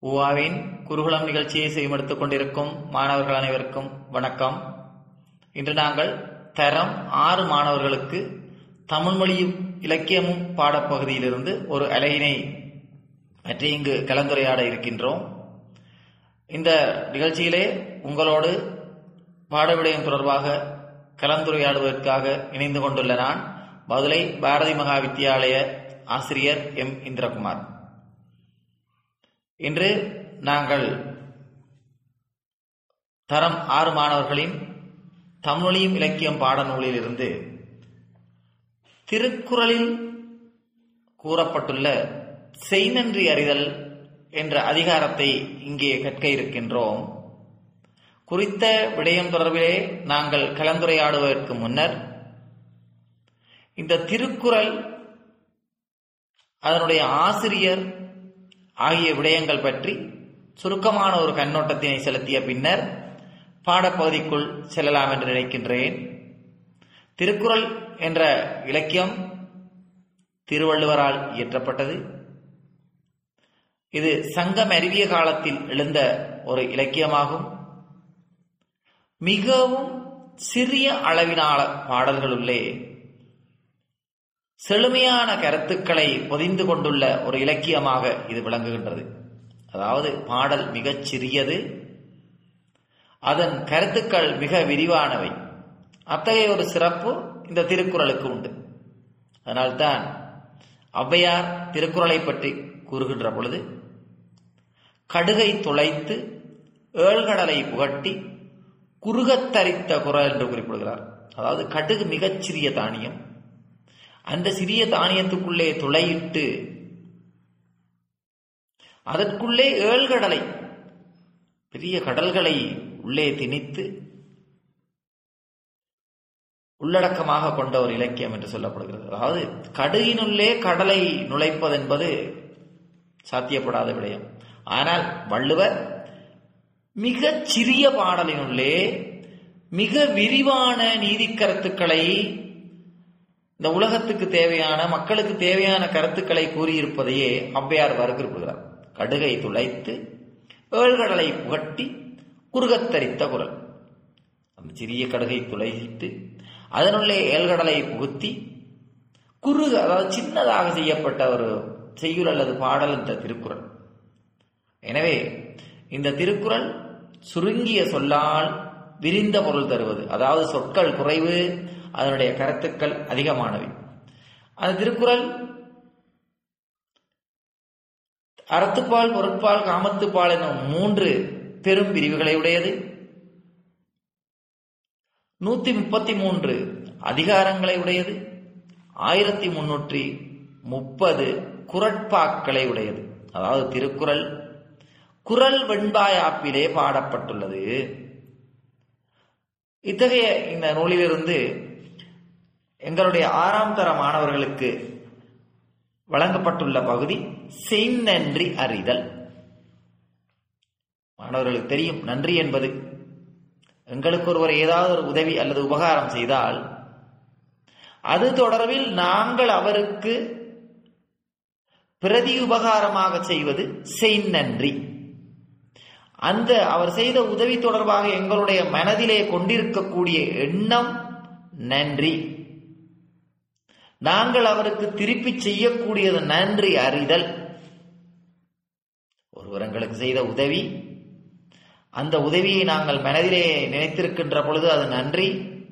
ஊவாவின் குருகுலம் நிகழ்ச்சியை செய்யமெடுத்துக் கொண்டிருக்கும் மாணவர்கள் அனைவருக்கும் வணக்கம் இன்று நாங்கள் தரம் ஆறு மாணவர்களுக்கு தமிழ் மொழியும் இலக்கியமும் பாடப்பகுதியிலிருந்து ஒரு அலையினை பற்றி இங்கு கலந்துரையாட இருக்கின்றோம் இந்த நிகழ்ச்சியிலே உங்களோடு பாடவிடயம் தொடர்பாக கலந்துரையாடுவதற்காக இணைந்து கொண்டுள்ள நான் மதுரை பாரதி மகா வித்தியாலய ஆசிரியர் எம் இந்திரகுமார் இன்று நாங்கள் தரம் ஆறு மாணவர்களின் தமிழொலியும் இலக்கியம் பாடநூலில் இருந்து திருக்குறளில் கூறப்பட்டுள்ள செய்நன்றி அறிதல் என்ற அதிகாரத்தை இங்கே கற்க இருக்கின்றோம் குறித்த விடயம் தொடர்பிலே நாங்கள் கலந்துரையாடுவதற்கு முன்னர் இந்த திருக்குறள் அதனுடைய ஆசிரியர் ஆகிய விடயங்கள் பற்றி சுருக்கமான ஒரு கண்ணோட்டத்தினை செலுத்திய பின்னர் பாடப்பகுதிக்குள் செல்லலாம் என்று நினைக்கின்றேன் திருக்குறள் என்ற இலக்கியம் திருவள்ளுவரால் இயற்றப்பட்டது இது சங்கம் அறிவிய காலத்தில் எழுந்த ஒரு இலக்கியமாகும் மிகவும் சிறிய அளவிலான பாடல்களுள்ளே செழுமையான கருத்துக்களை பொதிந்து கொண்டுள்ள ஒரு இலக்கியமாக இது விளங்குகின்றது அதாவது பாடல் மிகச் சிறியது அதன் கருத்துக்கள் மிக விரிவானவை அத்தகைய ஒரு சிறப்பு இந்த திருக்குறளுக்கு உண்டு அதனால்தான் ஔவையார் திருக்குறளை பற்றி கூறுகின்ற பொழுது கடுகை துளைத்து ஏழ்கடலை புகட்டி குறுகத்தரித்த குரல் என்று குறிப்பிடுகிறார் அதாவது கடுகு மிகச் சிறிய தானியம் அந்த சிறிய தானியத்துக்குள்ளே துளையிட்டு அதற்குள்ளே ஏழ்கடலை பெரிய கடல்களை உள்ளே திணித்து உள்ளடக்கமாக கொண்ட ஒரு இலக்கியம் என்று சொல்லப்படுகிறது அதாவது கடுகினுள்ளே கடலை நுழைப்பதென்பது சாத்தியப்படாத விடயம் ஆனால் வள்ளுவர் மிகச் சிறிய பாடலினுள்ளே மிக விரிவான நீதி கருத்துக்களை இந்த உலகத்துக்கு தேவையான மக்களுக்கு தேவையான கருத்துக்களை கூறியிருப்பதையே ஔவையார் குறிப்பிடுகிறார் கடுகை துளைத்து ஏழ்கடலை புகட்டி குறுகத்தரித்த குரல் அந்த சிறிய கடுகை துளைத்து அதனுள்ளே ஏழ்கடலை புகுத்தி குறுக அதாவது சின்னதாக செய்யப்பட்ட ஒரு செய்யுள் அல்லது பாடல் இந்த திருக்குறள் எனவே இந்த திருக்குறள் சுருங்கிய சொல்லால் விரிந்த பொருள் தருவது அதாவது சொற்கள் குறைவு அதனுடைய கருத்துக்கள் அதிகமானவை அந்த திருக்குறள் அறத்துப்பால் பொருட்பால் காமத்துப்பால் எனும் மூன்று பெரும் பிரிவுகளை உடையது நூத்தி முப்பத்தி மூன்று அதிகாரங்களை உடையது ஆயிரத்தி முன்னூற்றி முப்பது குரட்பாக்களை உடையது அதாவது திருக்குறள் குரல் வெண்பாயாப்பிலே பாடப்பட்டுள்ளது இத்தகைய இந்த நூலிலிருந்து எங்களுடைய ஆறாம் தர மாணவர்களுக்கு வழங்கப்பட்டுள்ள பகுதி செய்நன்றி அறிதல் மாணவர்களுக்கு தெரியும் நன்றி என்பது எங்களுக்கு ஒருவர் ஏதாவது ஒரு உதவி அல்லது உபகாரம் செய்தால் அது தொடர்பில் நாங்கள் அவருக்கு பிரதி உபகாரமாக செய்வது செய்நன்றி அந்த அவர் செய்த உதவி தொடர்பாக எங்களுடைய மனதிலே கொண்டிருக்கக்கூடிய எண்ணம் நன்றி நாங்கள் அவருக்கு திருப்பி செய்யக்கூடியது நன்றி அறிதல் ஒருவர் எங்களுக்கு செய்த உதவி அந்த உதவியை நாங்கள் மனதிலே நினைத்திருக்கின்ற பொழுது அது நன்றி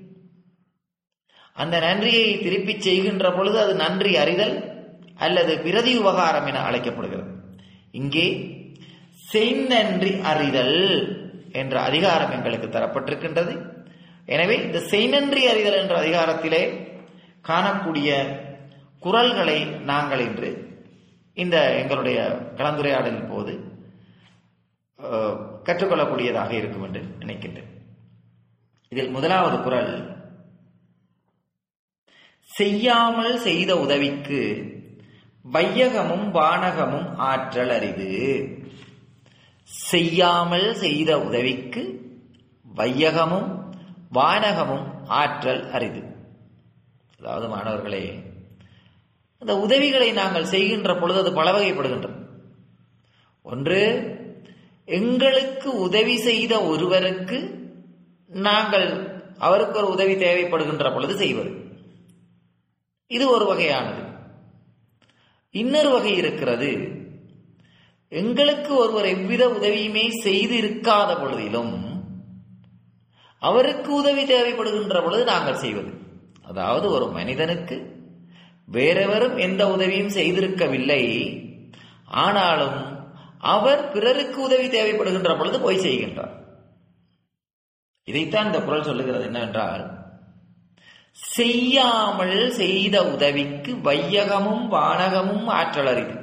அந்த நன்றியை திருப்பி செய்கின்ற பொழுது அது நன்றி அறிதல் அல்லது பிரதி உபகாரம் என அழைக்கப்படுகிறது இங்கே செய்நன்றி அறிதல் என்ற அதிகாரம் எங்களுக்கு தரப்பட்டிருக்கின்றது எனவே இந்த செய்நன்றி அறிதல் என்ற அதிகாரத்திலே காணக்கூடிய குரல்களை நாங்கள் இன்று இந்த எங்களுடைய கலந்துரையாடலின் போது கற்றுக்கொள்ளக்கூடியதாக இருக்கும் என்று நினைக்கின்றேன் இதில் முதலாவது குரல் செய்யாமல் செய்த உதவிக்கு வையகமும் வானகமும் ஆற்றல் அரிது செய்யாமல் செய்த உதவிக்கு வையகமும் வானகமும் ஆற்றல் அரிது அதாவது மாணவர்களே அந்த உதவிகளை நாங்கள் செய்கின்ற பொழுது அது பல வகைப்படுகின்றது ஒன்று எங்களுக்கு உதவி செய்த ஒருவருக்கு நாங்கள் அவருக்கு ஒரு உதவி தேவைப்படுகின்ற பொழுது செய்வது இது ஒரு வகையானது இன்னொரு வகை இருக்கிறது எங்களுக்கு ஒருவர் எவ்வித உதவியுமே செய்து இருக்காத பொழுதிலும் அவருக்கு உதவி தேவைப்படுகின்ற பொழுது நாங்கள் செய்வது அதாவது ஒரு மனிதனுக்கு வேறெவரும் எந்த உதவியும் செய்திருக்கவில்லை ஆனாலும் அவர் பிறருக்கு உதவி தேவைப்படுகின்ற பொழுது போய் செய்கின்றார் இதைத்தான் இந்த குரல் சொல்லுகிறது என்னவென்றால் செய்யாமல் செய்த உதவிக்கு வையகமும் வானகமும் ஆற்றல் அரிது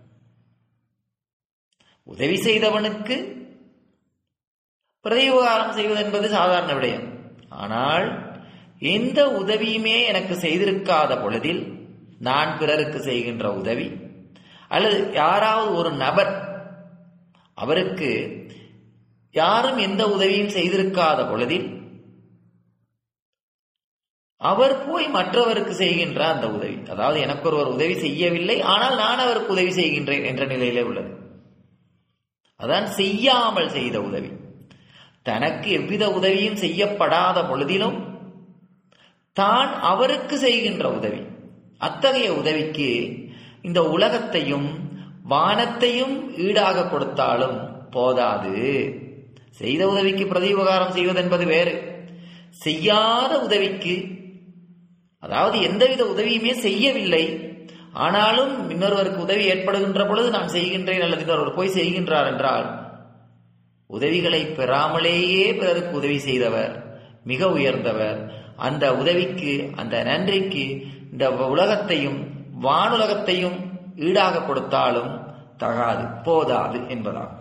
உதவி செய்தவனுக்கு பிரதியுபகாரம் செய்வது என்பது சாதாரண விடயம் ஆனால் எந்த உதவியுமே எனக்கு செய்திருக்காத பொழுதில் நான் பிறருக்கு செய்கின்ற உதவி அல்லது யாராவது ஒரு நபர் அவருக்கு யாரும் எந்த உதவியும் செய்திருக்காத பொழுதில் அவர் போய் மற்றவருக்கு செய்கின்ற அந்த உதவி அதாவது எனக்கு ஒருவர் உதவி செய்யவில்லை ஆனால் நான் அவருக்கு உதவி செய்கின்றேன் என்ற நிலையிலே உள்ளது அதான் செய்யாமல் செய்த உதவி தனக்கு எவ்வித உதவியும் செய்யப்படாத பொழுதிலும் தான் அவருக்கு செய்கின்ற உதவி அத்தகைய உதவிக்கு இந்த உலகத்தையும் வானத்தையும் ஈடாக கொடுத்தாலும் போதாது செய்த உதவிக்கு பிரதிபகாரம் செய்வது என்பது வேறு செய்யாத உதவிக்கு அதாவது எந்தவித உதவியுமே செய்யவில்லை ஆனாலும் இன்னொருவருக்கு உதவி ஏற்படுகின்ற பொழுது நான் செய்கின்றேன் அல்லது இன்னொருவர் போய் செய்கின்றார் என்றால் உதவிகளை பெறாமலேயே பிறருக்கு உதவி செய்தவர் மிக உயர்ந்தவர் அந்த உதவிக்கு அந்த நன்றிக்கு இந்த உலகத்தையும் வானுலகத்தையும் ஈடாக கொடுத்தாலும் தகாது போதாது என்பதாகும்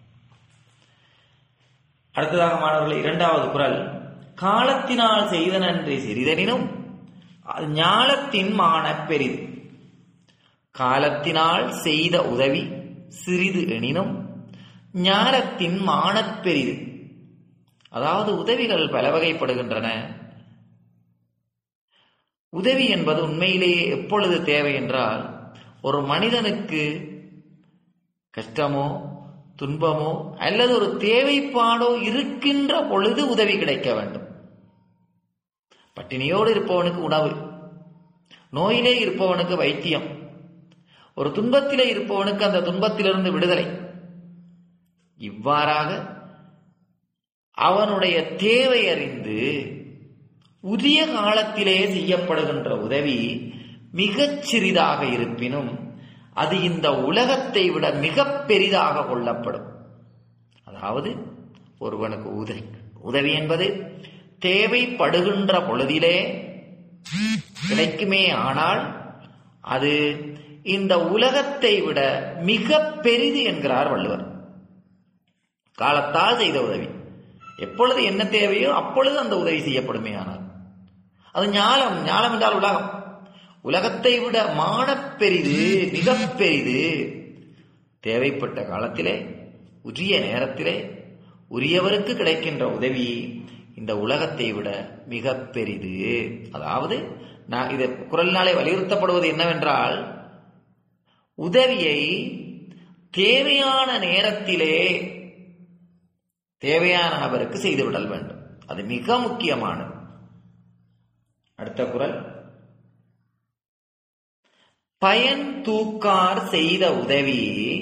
அடுத்ததாக மாணவர்கள் இரண்டாவது குரல் காலத்தினால் செய்த நன்றி சிறிதனினும் அது ஞாலத்தின் மான பெரிது காலத்தினால் செய்த உதவி சிறிது எனினும் ஞானத்தின் மானப் பெரிது அதாவது உதவிகள் பல வகைப்படுகின்றன உதவி என்பது உண்மையிலேயே எப்பொழுது தேவை என்றால் ஒரு மனிதனுக்கு கஷ்டமோ துன்பமோ அல்லது ஒரு தேவைப்பாடோ இருக்கின்ற பொழுது உதவி கிடைக்க வேண்டும் பட்டினியோடு இருப்பவனுக்கு உணவு நோயிலே இருப்பவனுக்கு வைத்தியம் ஒரு துன்பத்திலே இருப்பவனுக்கு அந்த துன்பத்திலிருந்து விடுதலை இவ்வாறாக அவனுடைய தேவை அறிந்து உரிய காலத்திலே செய்யப்படுகின்ற உதவி மிகச் சிறிதாக இருப்பினும் அது இந்த உலகத்தை விட மிக பெரிதாக கொள்ளப்படும் அதாவது ஒருவனுக்கு உதவி உதவி என்பது தேவைப்படுகின்ற பொழுதிலே கிடைக்குமே ஆனால் அது இந்த உலகத்தை விட மிக பெரிது என்கிறார் வள்ளுவர் காலத்தால் செய்த உதவி எப்பொழுது என்ன தேவையோ அப்பொழுது அந்த உதவி செய்யப்படுமே ஆனால் அது ஞாலம் ஞாலம் என்றால் உலகம் உலகத்தை விட மானப் பெரிது மிக பெரிது தேவைப்பட்ட காலத்திலே உரிய நேரத்திலே உரியவருக்கு கிடைக்கின்ற உதவி இந்த உலகத்தை விட மிக பெரிது அதாவது நான் இது குரலினாலே வலியுறுத்தப்படுவது என்னவென்றால் உதவியை தேவையான நேரத்திலே தேவையான நபருக்கு செய்துவிடல் வேண்டும் அது மிக முக்கியமானது அடுத்த குரல் பயன் தூக்கார் செய்த உதவி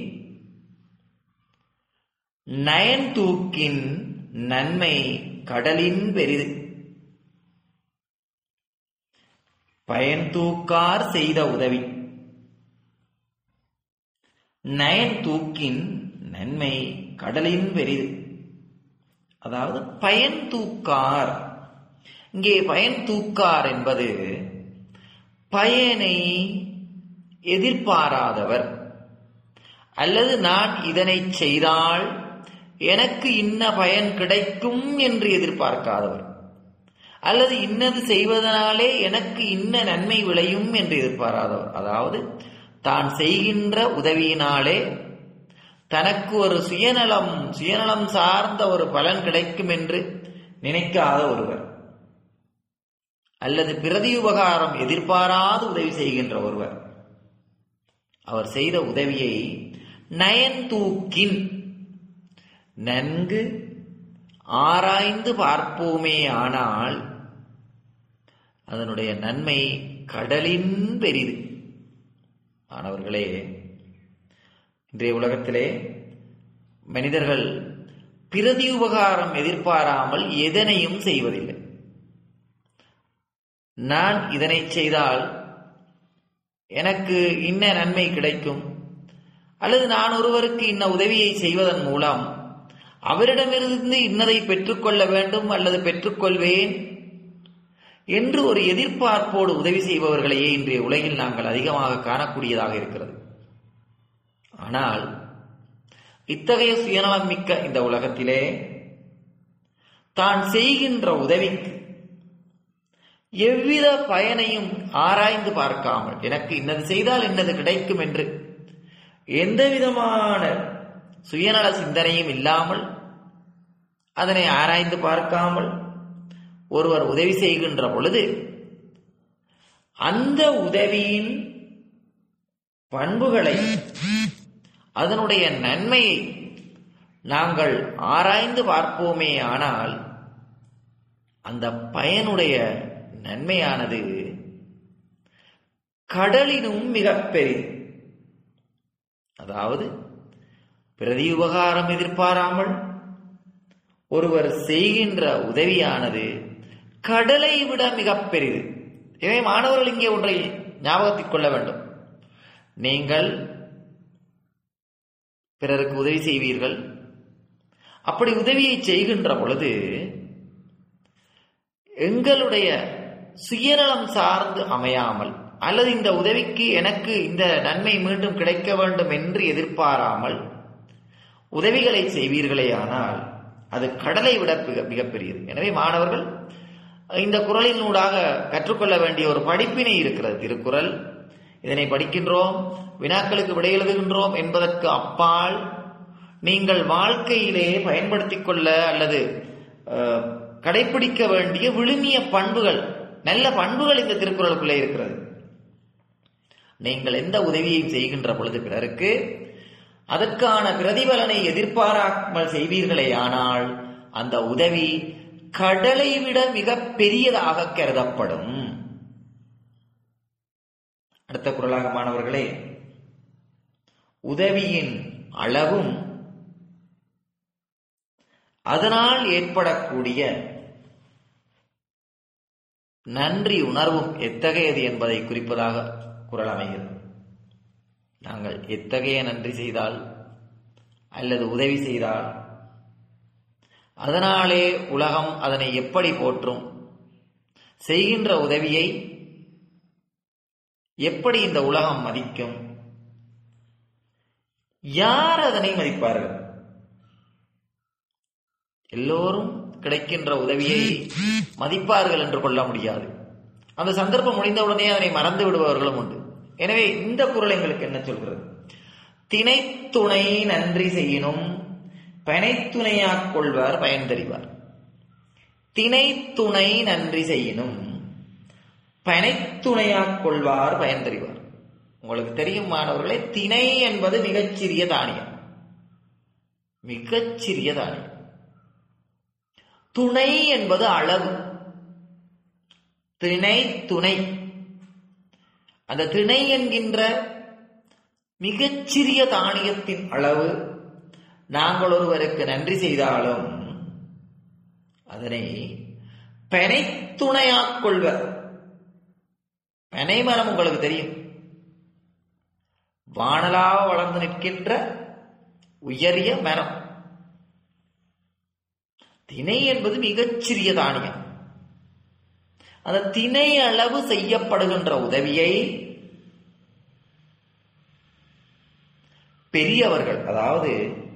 நயன் தூக்கின் நன்மை கடலின் பெரிது பயன் தூக்கார் செய்த உதவி நயன் தூக்கின் நன்மை கடலின் பெரிது அதாவது பயன் தூக்கார் இங்கே பயன் தூக்கார் என்பது பயனை எதிர்பாராதவர் அல்லது நான் இதனை செய்தால் எனக்கு இன்ன பயன் கிடைக்கும் என்று எதிர்பார்க்காதவர் அல்லது இன்னது செய்வதனாலே எனக்கு இன்ன நன்மை விளையும் என்று எதிர்பாராதவர் அதாவது தான் செய்கின்ற உதவியினாலே தனக்கு ஒரு சுயநலம் சுயநலம் சார்ந்த ஒரு பலன் கிடைக்கும் என்று நினைக்காத ஒருவர் அல்லது பிரதி உபகாரம் எதிர்பாராது உதவி செய்கின்ற ஒருவர் அவர் செய்த உதவியை நயன் தூக்கின் நன்கு ஆராய்ந்து பார்ப்போமே ஆனால் அதனுடைய நன்மை கடலின் பெரிது மாணவர்களே இன்றைய உலகத்திலே மனிதர்கள் பிரதி உபகாரம் எதிர்பாராமல் எதனையும் செய்வதில்லை நான் இதனை செய்தால் எனக்கு இன்ன நன்மை கிடைக்கும் அல்லது நான் ஒருவருக்கு இன்ன உதவியை செய்வதன் மூலம் அவரிடமிருந்து இன்னதை பெற்றுக்கொள்ள வேண்டும் அல்லது பெற்றுக்கொள்வேன் என்று ஒரு எதிர்பார்ப்போடு உதவி செய்பவர்களையே இன்றைய உலகில் நாங்கள் அதிகமாக காணக்கூடியதாக இருக்கிறது ஆனால் இத்தகைய சுயநலம் மிக்க இந்த உலகத்திலே தான் செய்கின்ற உதவிக்கு எவ்வித பயனையும் ஆராய்ந்து பார்க்காமல் எனக்கு இன்னது செய்தால் என்னது கிடைக்கும் என்று எந்த விதமான சுயநல சிந்தனையும் இல்லாமல் அதனை ஆராய்ந்து பார்க்காமல் ஒருவர் உதவி செய்கின்ற பொழுது அந்த உதவியின் பண்புகளை அதனுடைய நன்மையை நாங்கள் ஆராய்ந்து பார்ப்போமே ஆனால் அந்த பயனுடைய நன்மையானது கடலினும் மிகப் பெரிது அதாவது பிரதி உபகாரம் எதிர்பாராமல் ஒருவர் செய்கின்ற உதவியானது கடலை விட மிகப் பெரிது எனவே மாணவர்கள் இங்கே ஒன்றை ஞாபகத்தில் கொள்ள வேண்டும் நீங்கள் பிறருக்கு உதவி செய்வீர்கள் அப்படி உதவியை செய்கின்ற பொழுது எங்களுடைய சுயநலம் சார்ந்து அமையாமல் அல்லது இந்த உதவிக்கு எனக்கு இந்த நன்மை மீண்டும் கிடைக்க வேண்டும் என்று எதிர்பாராமல் உதவிகளை செய்வீர்களே ஆனால் அது கடலை விட மிக மிகப்பெரியது எனவே மாணவர்கள் இந்த குரலினூடாக கற்றுக்கொள்ள வேண்டிய ஒரு படிப்பினை இருக்கிறது திருக்குறள் இதனை படிக்கின்றோம் வினாக்களுக்கு விடை எழுதுகின்றோம் என்பதற்கு அப்பால் நீங்கள் வாழ்க்கையிலே பயன்படுத்திக் கொள்ள அல்லது அஹ், கடைபிடிக்க வேண்டிய விழுமிய பண்புகள் நல்ல பண்புகள் இந்த திருக்குறளுக்குள்ளே இருக்கிறது நீங்கள் எந்த உதவியையும் செய்கின்ற பொழுது பிறருக்கு அதற்கான பிரதிபலனை எதிர்பாராமல் செய்வீர்களே ஆனால் அந்த உதவி கடலை விட மிக பெரியதாக கருதப்படும் அடுத்த குரலாக மாணவர்களே உதவியின் அளவும் அதனால் ஏற்படக்கூடிய நன்றி உணர்வும் எத்தகையது என்பதை குறிப்பதாக குரல் அமைகிறது நாங்கள் எத்தகைய நன்றி செய்தால் அல்லது உதவி செய்தால் அதனாலே உலகம் அதனை எப்படி போற்றும் செய்கின்ற உதவியை எப்படி இந்த உலகம் மதிக்கும் யார் அதனை மதிப்பார்கள் எல்லோரும் கிடைக்கின்ற உதவியை மதிப்பார்கள் என்று கொள்ள முடியாது அந்த சந்தர்ப்பம் முடிந்தவுடனே அதனை மறந்து விடுபவர்களும் உண்டு எனவே இந்த குரல் எங்களுக்கு என்ன சொல்கிறது திணைத்துணை நன்றி செய்யினும் பனைத்துணையாக் கொள்வார் பயன் தெரிவார் திணைத்துணை நன்றி செய்யினும் பனைத்துணையாக் கொள்வார் பயன் தெரிவார் உங்களுக்கு தெரியும் மாணவர்களே திணை என்பது மிகச்சிறிய தானியம் மிகச்சிறிய தானியம் துணை என்பது அளவு திணை துணை அந்த திணை என்கின்ற மிகச்சிறிய தானியத்தின் அளவு நாங்கள் ஒருவருக்கு நன்றி செய்தாலும் அதனை பெனைத்துணையாக் கொள்வர் பெனை மரம் உங்களுக்கு தெரியும் வானலாக வளர்ந்து நிற்கின்ற உயரிய மரம் திணை என்பது மிகச்சிறிய தானியம் அந்த திணை அளவு செய்யப்படுகின்ற உதவியை பெரியவர்கள் அதாவது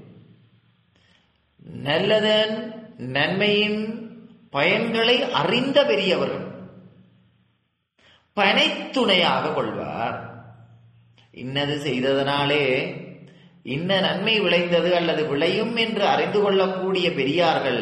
நல்லதன் நன்மையின் பயன்களை அறிந்த பெரியவர்கள் பனைத்துணையாக கொள்வார் இன்னது செய்ததனாலே இன்ன நன்மை விளைந்தது அல்லது விளையும் என்று அறிந்து கொள்ளக்கூடிய பெரியார்கள்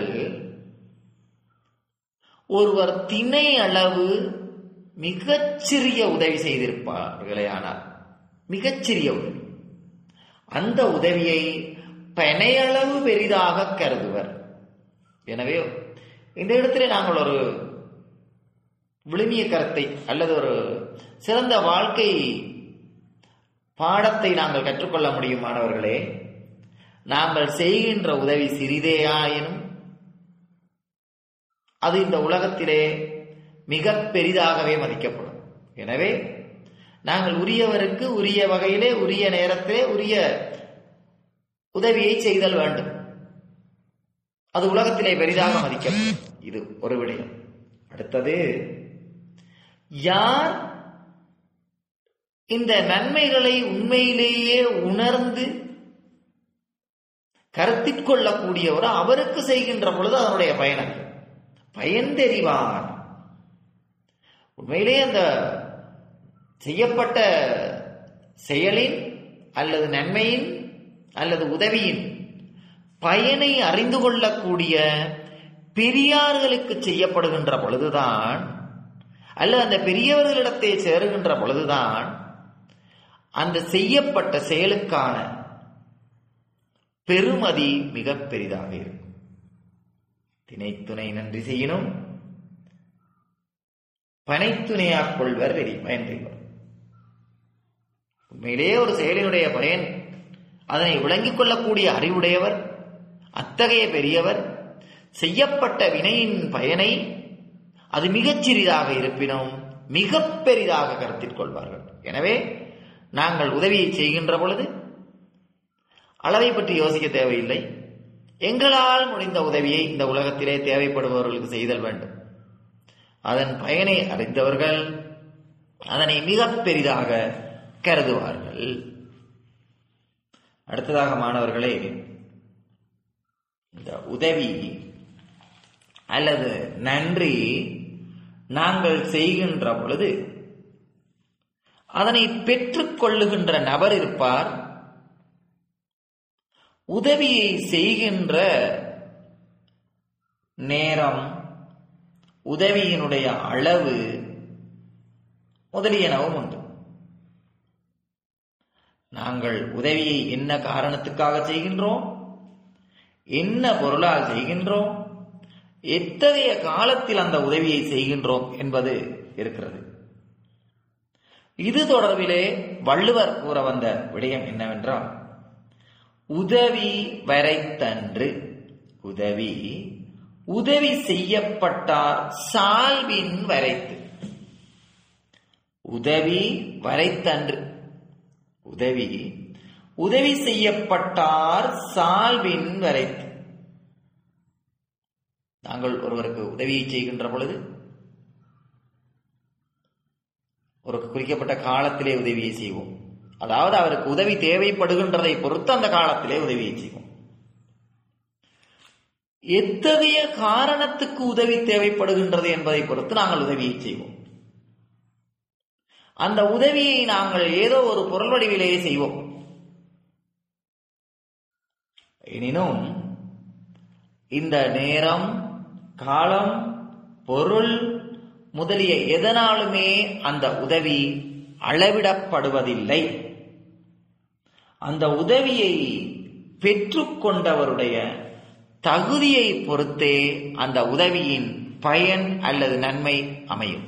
ஒருவர் திணை அளவு மிகச்சிறிய உதவி செய்திருப்பார்களே ஆனால் மிகச்சிறிய உதவி அந்த உதவியை பனையளவு பெரிதாக கருதுவர் எனவே இந்த இடத்திலே நாங்கள் ஒரு விழுமிய கருத்தை அல்லது ஒரு சிறந்த வாழ்க்கை பாடத்தை நாங்கள் கற்றுக்கொள்ள முடியும் மாணவர்களே நாங்கள் செய்கின்ற உதவி சிறிதேயாயினும் அது இந்த உலகத்திலே மிக பெரிதாகவே மதிக்கப்படும் எனவே நாங்கள் உரியவருக்கு உரிய வகையிலே உரிய நேரத்திலே உரிய உதவியை செய்தல் வேண்டும் அது உலகத்திலே பெரிதாக மதிக்கப்படும் இது ஒரு விடயம் அடுத்தது யார் இந்த நன்மைகளை உண்மையிலேயே உணர்ந்து கருத்திற் கொள்ளக்கூடியவரோ அவருக்கு செய்கின்ற பொழுது அதனுடைய பயன் பயன் தெரிவான் உண்மையிலே அந்த செய்யப்பட்ட செயலின் அல்லது நன்மையின் அல்லது உதவியின் பயனை அறிந்து கொள்ளக்கூடிய பெரியார்களுக்கு செய்யப்படுகின்ற பொழுதுதான் அல்லது அந்த பெரியவர்களிடத்தை சேருகின்ற பொழுதுதான் அந்த செய்யப்பட்ட செயலுக்கான பெருமதி மிக பெரிதாக இருக்கும் திணைத்துணை நன்றி செய்யணும் பனைத்துணையாக் கொள்வர் வெறி பயன்றிவர் உண்மையிலேயே ஒரு செயலினுடைய பயன் அதனை விளங்கிக் கொள்ளக்கூடிய அறிவுடையவர் அத்தகைய பெரியவர் செய்யப்பட்ட வினையின் பயனை அது மிகச் சிறிதாக இருப்பினும் மிக பெரிதாக கருத்தில் கொள்வார்கள் எனவே நாங்கள் உதவியை செய்கின்ற பொழுது அளவை பற்றி யோசிக்க தேவையில்லை எங்களால் முடிந்த உதவியை இந்த உலகத்திலே தேவைப்படுபவர்களுக்கு செய்தல் வேண்டும் அதன் பயனை அறிந்தவர்கள் அதனை மிக பெரிதாக கருதுவார்கள் அடுத்ததாக மாணவர்களே இந்த உதவி அல்லது நன்றி நாங்கள் செய்கின்ற பொழுது அதனை பெற்றுக்கொள்ளுகின்ற நபர் இருப்பார் உதவியை செய்கின்ற நேரம் உதவியினுடைய அளவு முதலியனவும் உண்டு நாங்கள் உதவியை என்ன காரணத்துக்காக செய்கின்றோம் என்ன பொருளால் செய்கின்றோம் எத்தகைய காலத்தில் அந்த உதவியை செய்கின்றோம் என்பது இருக்கிறது இது தொடர்பிலே வள்ளுவர் கூற வந்த விடயம் என்னவென்றால் உதவி வரைத்தன்று உதவி உதவி செய்யப்பட்டார் சால்வின் வரைத்து உதவி வரைத்தன்று உதவி உதவி செய்யப்பட்டார் சால்வின் வரைத்து நாங்கள் ஒருவருக்கு உதவியை செய்கின்ற பொழுது ஒரு குறிக்கப்பட்ட காலத்திலே உதவியை செய்வோம் அதாவது அவருக்கு உதவி தேவைப்படுகின்றதை பொறுத்து அந்த காலத்திலே உதவியை செய்வோம் எத்தகைய காரணத்துக்கு உதவி தேவைப்படுகின்றது என்பதை பொறுத்து நாங்கள் உதவியை செய்வோம் அந்த உதவியை நாங்கள் ஏதோ ஒரு பொருள் வடிவிலேயே செய்வோம் எனினும் இந்த நேரம் காலம் பொருள் முதலிய எதனாலுமே அந்த உதவி அளவிடப்படுவதில்லை அந்த உதவியை பெற்றுக்கொண்டவருடைய தகுதியை பொறுத்தே அந்த உதவியின் பயன் அல்லது நன்மை அமையும்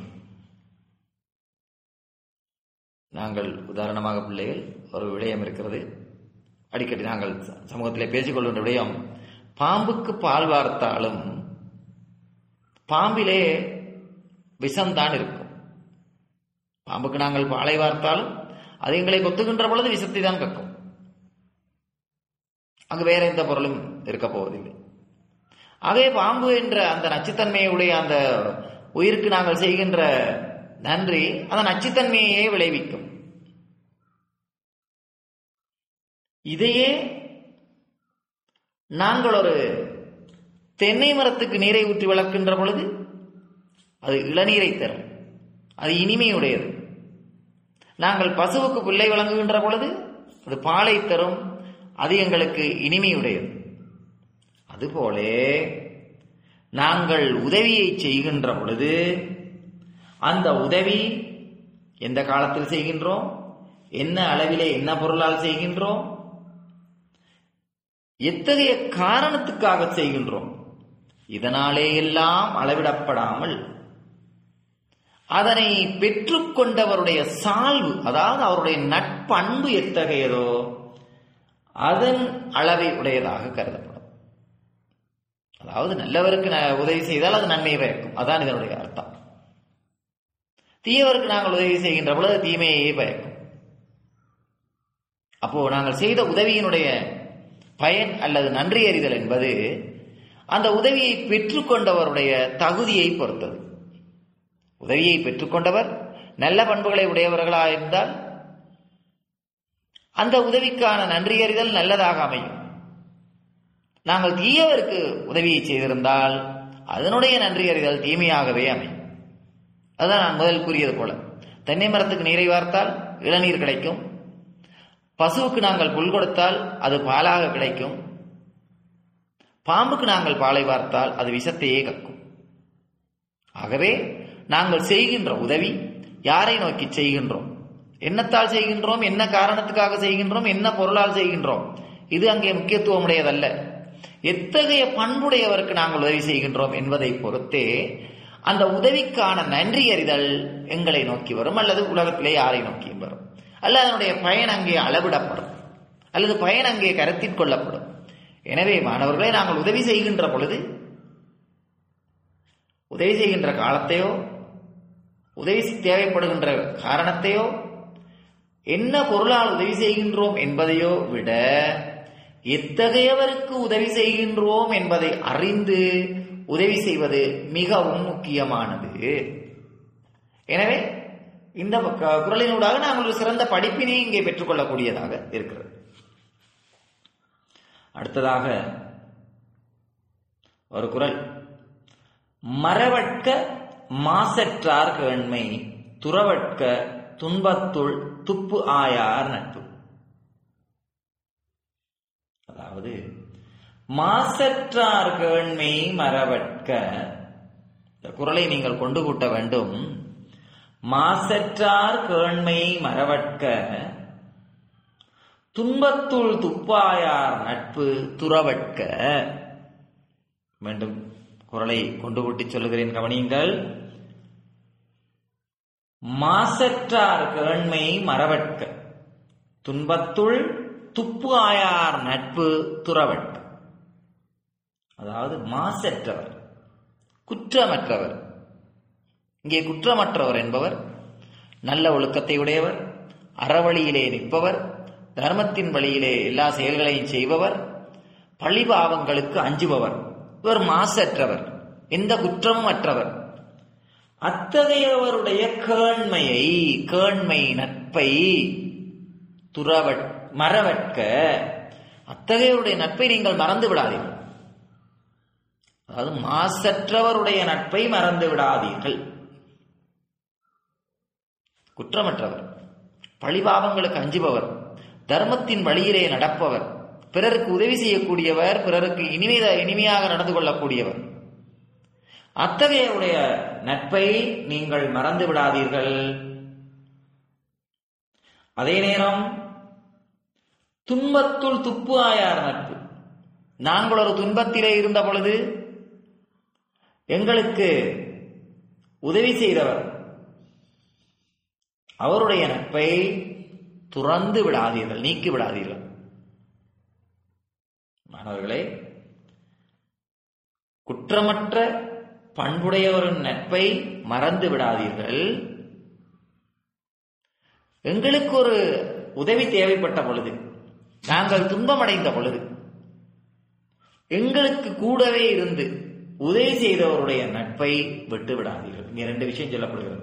நாங்கள் உதாரணமாக பிள்ளைகள் ஒரு விடயம் இருக்கிறது அடிக்கடி நாங்கள் சமூகத்திலே பேசிக்கொள்கின்ற விடயம் பாம்புக்கு பால் வார்த்தாலும் பாம்பிலே விஷம்தான் இருக்கும் பாம்புக்கு நாங்கள் பாலை வார்த்தாலும் அது எங்களை கொத்துகின்ற பொழுது விஷத்தை தான் கக்கும் அங்கு வேற எந்த பொருளும் இருக்க போவதில்லை அதே பாம்பு என்ற அந்த நச்சுத்தன்மையுடைய அந்த உயிருக்கு நாங்கள் செய்கின்ற நன்றி அந்த நச்சுத்தன்மையே விளைவிக்கும் இதையே நாங்கள் ஒரு தென்னை மரத்துக்கு நீரை ஊற்றி வளர்க்கின்ற பொழுது அது இளநீரை தரும் அது இனிமையுடையது நாங்கள் பசுவுக்கு பிள்ளை வழங்குகின்ற பொழுது அது பாலை தரும் அது எங்களுக்கு இனிமையுடையது அதுபோலே நாங்கள் உதவியை செய்கின்ற பொழுது அந்த உதவி எந்த காலத்தில் செய்கின்றோம் என்ன அளவிலே என்ன பொருளால் செய்கின்றோம் எத்தகைய காரணத்துக்காக செய்கின்றோம் இதனாலே எல்லாம் அளவிடப்படாமல் அதனை பெற்றுக்கொண்டவருடைய சால்வு அதாவது அவருடைய நட்பண்பு எத்தகையதோ அதன் அளவை உடையதாக கருதப்படும் அதாவது நல்லவருக்கு ந- உதவி செய்தால் அது நன்மையை பயக்கும் அதான் இதனுடைய அர்த்தம் தீயவருக்கு நாங்கள் உதவி செய்கின்ற பொழுது அது தீமையே பயக்கும் அப்போ நாங்கள் செய்த உதவியினுடைய பயன் அல்லது நன்றி அறிதல் என்பது அந்த உதவியை பெற்றுக்கொண்டவருடைய தகுதியை பொறுத்தது உதவியை பெற்றுக்கொண்டவர் நல்ல பண்புகளை உடையவர்களாக இருந்தால் அந்த உதவிக்கான நன்றி அறிதல் நல்லதாக அமையும் நாங்கள் தீயவருக்கு உதவியை செய்திருந்தால் அதனுடைய நன்றி அறிதல் தீமையாகவே அமையும் அதான் நான் முதல் கூறியது போல தென்னை மரத்துக்கு நீரை வார்த்தால் இளநீர் கிடைக்கும் பசுவுக்கு நாங்கள் புல் கொடுத்தால் அது பாலாக கிடைக்கும் பாம்புக்கு நாங்கள் பாலை வார்த்தால் அது விஷத்தையே கக்கும் ஆகவே நாங்கள் செய்கின்ற உதவி யாரை நோக்கி செய்கின்றோம் என்னத்தால் செய்கின்றோம் என்ன காரணத்துக்காக செய்கின்றோம் என்ன பொருளால் செய்கின்றோம் இது அங்கே முக்கியத்துவம் உடையதல்ல எத்தகைய பண்புடையவருக்கு நாங்கள் உதவி செய்கின்றோம் என்பதை பொறுத்தே அந்த உதவிக்கான நன்றி அறிதல் எங்களை நோக்கி வரும் அல்லது உலகத்திலே யாரை நோக்கியும் வரும் அல்ல அதனுடைய பயன் அங்கே அளவிடப்படும் அல்லது பயன் அங்கே கருத்தில் கொள்ளப்படும் எனவே மாணவர்களே நாங்கள் உதவி செய்கின்ற பொழுது உதவி செய்கின்ற காலத்தையோ உதவி தேவைப்படுகின்ற காரணத்தையோ என்ன பொருளால் உதவி செய்கின்றோம் என்பதையோ விட எத்தகையவருக்கு உதவி செய்கின்றோம் என்பதை அறிந்து உதவி செய்வது மிகவும் முக்கியமானது எனவே இந்த க- குறளினூடாக நாங்கள் ஒரு சிறந்த படிப்பினை இங்கே பெற்றுக்கொள்ளக்கூடியதாக இருக்கிறது அடுத்ததாக ஒரு குறள் மறவட்க மாசற்றார் கேண்மை துறவட்க துன்பத்துள் துப்பு ஆயார் நட்பு அதாவது மாசற்றார் கேண்மை மறவட்க இந்த குறளை நீங்கள் கொண்டு கூட்ட வேண்டும் மாசற்றார் கேண்மை மறவட்க துன்பத்துள் துப்பாயார் நட்பு துறவட்க மீண்டும் குரலை கொண்டு கூட்டி சொல்லுகிறேன் கவனியுங்கள் மாசற்றார் கேண்மை மறவட்க துன்பத்துள் துப்பு ஆயார் நட்பு துறவட்க அதாவது மாசற்றவர் குற்றமற்றவர் இங்கே குற்றமற்றவர் என்பவர் நல்ல ஒழுக்கத்தை உடையவர் அறவழியிலே நிற்பவர் தர்மத்தின் வழியிலே எல்லா செயல்களையும் செய்பவர் பழிபாவங்களுக்கு அஞ்சுபவர் இவர் மாசற்றவர் எந்த குற்றமும் அற்றவர் அத்தகையவருடைய கேண்மையை கேண்மை நட்பை துறவட் மறவற்க அத்தகையவருடைய நட்பை நீங்கள் மறந்து விடாதீர்கள் அதாவது மாசற்றவருடைய நட்பை மறந்து விடாதீர்கள் குற்றமற்றவர் பழிபாவங்களுக்கு அஞ்சுபவர் தர்மத்தின் வழியிலே நடப்பவர் பிறருக்கு உதவி செய்யக்கூடியவர் பிறருக்கு இனிமை இனிமையாக நடந்து கொள்ளக்கூடியவர் அத்தகையருடைய நட்பை நீங்கள் மறந்து விடாதீர்கள் அதே நேரம் துன்பத்துள் துப்பு ஆயார் நட்பு நாங்கள் ஒரு துன்பத்திலே இருந்த பொழுது எங்களுக்கு உதவி செய்தவர் அவருடைய நட்பை துறந்து விடாதீர்கள் நீக்கி விடாதீர்கள் மாணவர்களே குற்றமற்ற பண்புடையவரின் நட்பை மறந்து விடாதீர்கள் எங்களுக்கு ஒரு உதவி தேவைப்பட்ட பொழுது நாங்கள் துன்பமடைந்த பொழுது எங்களுக்கு கூடவே இருந்து உதவி செய்தவருடைய நட்பை விட்டு விடாதீர்கள் இங்க ரெண்டு விஷயம் சொல்லப்படுகிறது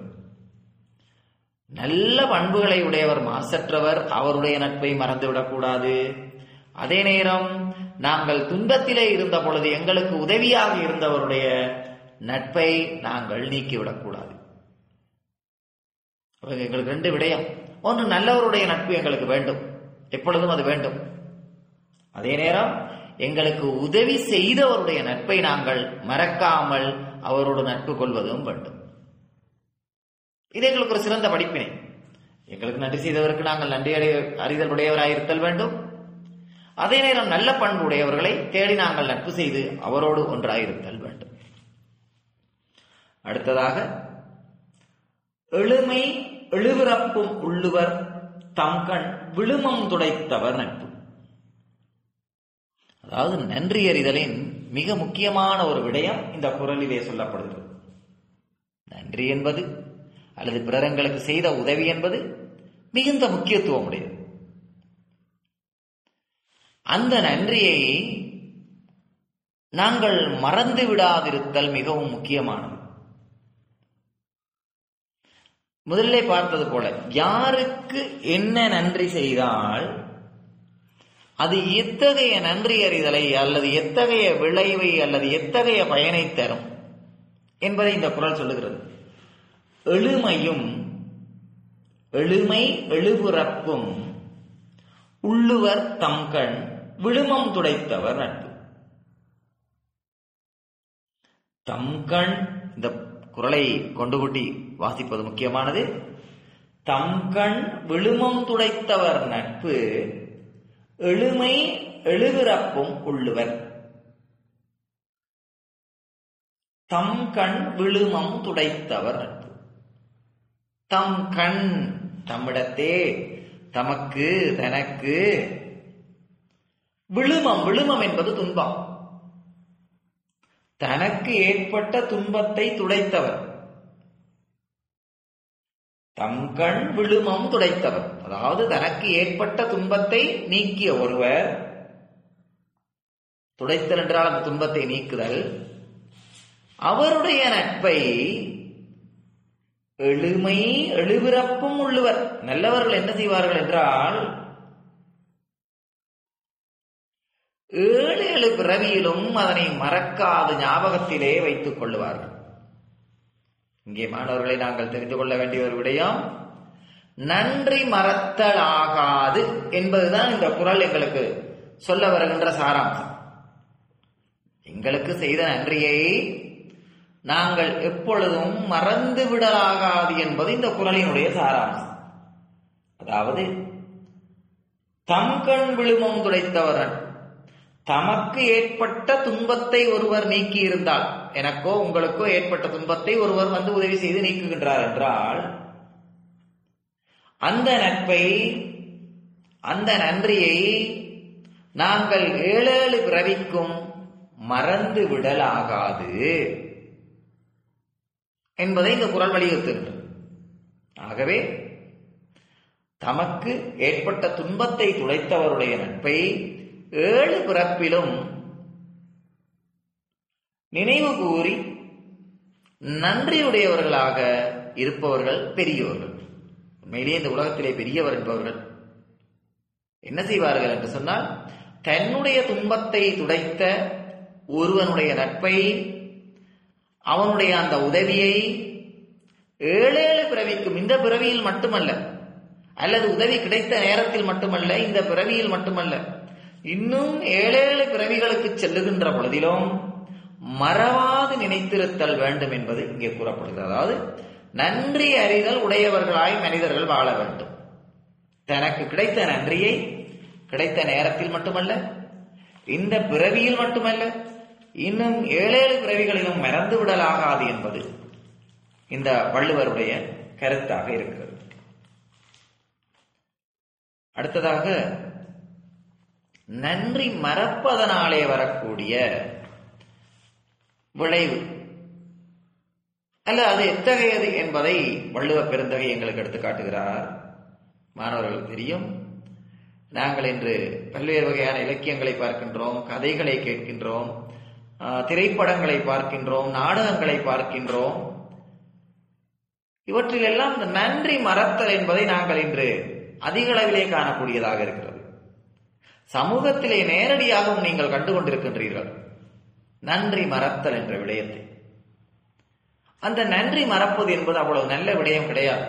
நல்ல பண்புகளை உடையவர் மாசற்றவர் அவருடைய நட்பை மறந்துவிடக்கூடாது அதே நேரம் நாங்கள் துன்பத்திலே இருந்த பொழுது எங்களுக்கு உதவியாக இருந்தவருடைய நட்பை நாங்கள் நீக்கிவிடக்கூடாது அப்ப எங்களுக்கு ரெண்டு விடயம் ஒன்று நல்லவருடைய நட்பு எங்களுக்கு வேண்டும் எப்பொழுதும் அது வேண்டும் அதே நேரம் எங்களுக்கு உதவி செய்தவருடைய நட்பை நாங்கள் மறக்காமல் அவரோடு நட்பு கொள்வதும் வேண்டும் இது எங்களுக்கு ஒரு சிறந்த படிப்பினை எங்களுக்கு நன்றி செய்தவருக்கு நாங்கள் நன்றி அடைய அறிதல் உடையவராக இருத்தல் வேண்டும் அதே நேரம் நல்ல பண்பு உடையவர்களை தேடி நாங்கள் நட்பு செய்து அவரோடு ஒன்றாயிருத்தல் வேண்டும் அடுத்ததாக எளிமை எழுவிறப்பும் உள்ளுவர் தம்கண் விழுமம் துடைத்தவர் நட்பு அதாவது நன்றி அறிதலின் மிக முக்கியமான ஒரு விடயம் இந்த குரலிலே சொல்லப்படுகிறது நன்றி என்பது அல்லது பிறரங்களுக்கு செய்த உதவி என்பது மிகுந்த முக்கியத்துவம் உடையது அந்த நன்றியை நாங்கள் மறந்து விடாதிருத்தல் மிகவும் முக்கியமானது முதலிலே பார்த்தது போல யாருக்கு என்ன நன்றி செய்தால் அது எத்தகைய நன்றி அறிதலை அல்லது எத்தகைய விளைவை அல்லது எத்தகைய பயனை தரும் என்பதை இந்த குரல் சொல்லுகிறது எளிமையும் எளிமை எழுபுறப்பும் உள்ளுவர் தம்கண் விழுமம் துடைத்தவர் நட்பு தம்கண் இந்த குரலை கொண்டு கூட்டி வாசிப்பது முக்கியமானது தம்கண் விழுமம் துடைத்தவர் நட்பு எளிமை எழுகிறப்பும் உள்ளுவர் தம் கண் விழுமம் துடைத்தவர் நட்பு தம் கண் தம்மிடத்தே தமக்கு தனக்கு விழுமம் விழுமம் என்பது துன்பம் தனக்கு ஏற்பட்ட துன்பத்தை துடைத்தவர் தம் கண் விழுமம் துடைத்தவர் அதாவது தனக்கு ஏற்பட்ட துன்பத்தை நீக்கிய ஒருவர் துடைத்தல் என்றால் அந்த துன்பத்தை நீக்குதல் அவருடைய நட்பை எளிமை எழுபிறப்பும் உள்ளவர் நல்லவர்கள் என்ன செய்வார்கள் என்றால் ஏழு ஏழு பிறவியிலும் அதனை மறக்காது ஞாபகத்திலே வைத்துக் கொள்ளுவார்கள் இங்கே மாணவர்களை நாங்கள் தெரிந்து கொள்ள வேண்டிய ஒரு விடயம் நன்றி மறத்தலாகாது என்பதுதான் இந்த குரல் எங்களுக்கு சொல்ல வருகின்ற சாராம்சம் எங்களுக்கு செய்த நன்றியை நாங்கள் எப்பொழுதும் மறந்து விடலாகாது என்பது இந்த குரலினுடைய சாராம்சம் அதாவது தம் கண் விழுமம் துடைத்தவரன் தமக்கு ஏற்பட்ட துன்பத்தை ஒருவர் நீக்கி இருந்தால் எனக்கோ உங்களுக்கோ ஏற்பட்ட துன்பத்தை ஒருவர் வந்து உதவி செய்து நீக்குகின்றார் என்றால் அந்த நட்பை அந்த நன்றியை நாங்கள் ஏழேழு பிறவிக்கும் மறந்து விடலாகாது என்பதை இந்த குரல் வலியுறுத்துகின்றது ஆகவே தமக்கு ஏற்பட்ட துன்பத்தை துடைத்தவருடைய நட்பை ஏழு பிறப்பிலும் நினைவு கூறி நன்றியுடையவர்களாக இருப்பவர்கள் பெரியவர்கள் உண்மையிலேயே இந்த உலகத்திலே பெரியவர் என்பவர்கள் என்ன செய்வார்கள் என்று சொன்னால் தன்னுடைய துன்பத்தை துடைத்த ஒருவனுடைய நட்பை அவனுடைய அந்த உதவியை ஏழேழு பிறவிக்கும் இந்த பிறவியில் மட்டுமல்ல அல்லது உதவி கிடைத்த நேரத்தில் மட்டுமல்ல இந்த பிறவியில் மட்டுமல்ல இன்னும் ஏழேழு பிறவிகளுக்கு செல்லுகின்ற பொழுதிலும் மறவாது நினைத்திருத்தல் வேண்டும் என்பது இங்கே கூறப்படுகிறது அதாவது நன்றி அறிதல் உடையவர்களாய் மனிதர்கள் வாழ வேண்டும் தனக்கு கிடைத்த நன்றியை கிடைத்த நேரத்தில் மட்டுமல்ல இந்த பிறவியில் மட்டுமல்ல இன்னும் ஏழேழு பிறவிகளிலும் மறந்து விடலாகாது என்பது இந்த வள்ளுவருடைய கருத்தாக இருக்கிறது அடுத்ததாக நன்றி மறப்பதனாலே வரக்கூடிய விளைவு அல்ல அது எத்தகையது என்பதை வள்ளுவ பெருந்தகை எங்களுக்கு எடுத்து காட்டுகிறார் மாணவர்கள் தெரியும் நாங்கள் இன்று பல்வேறு வகையான இலக்கியங்களை பார்க்கின்றோம் கதைகளை கேட்கின்றோம் திரைப்படங்களை பார்க்கின்றோம் நாடகங்களை பார்க்கின்றோம் இவற்றிலெல்லாம் இந்த நன்றி மறத்தல் என்பதை நாங்கள் இன்று அதிக அளவிலே காணக்கூடியதாக இருக்கிறது சமூகத்திலே நேரடியாகவும் நீங்கள் கண்டுகொண்டிருக்கின்றீர்கள் நன்றி மறத்தல் என்ற விடயத்தை அந்த நன்றி மறப்பது என்பது அவ்வளவு நல்ல விடயம் கிடையாது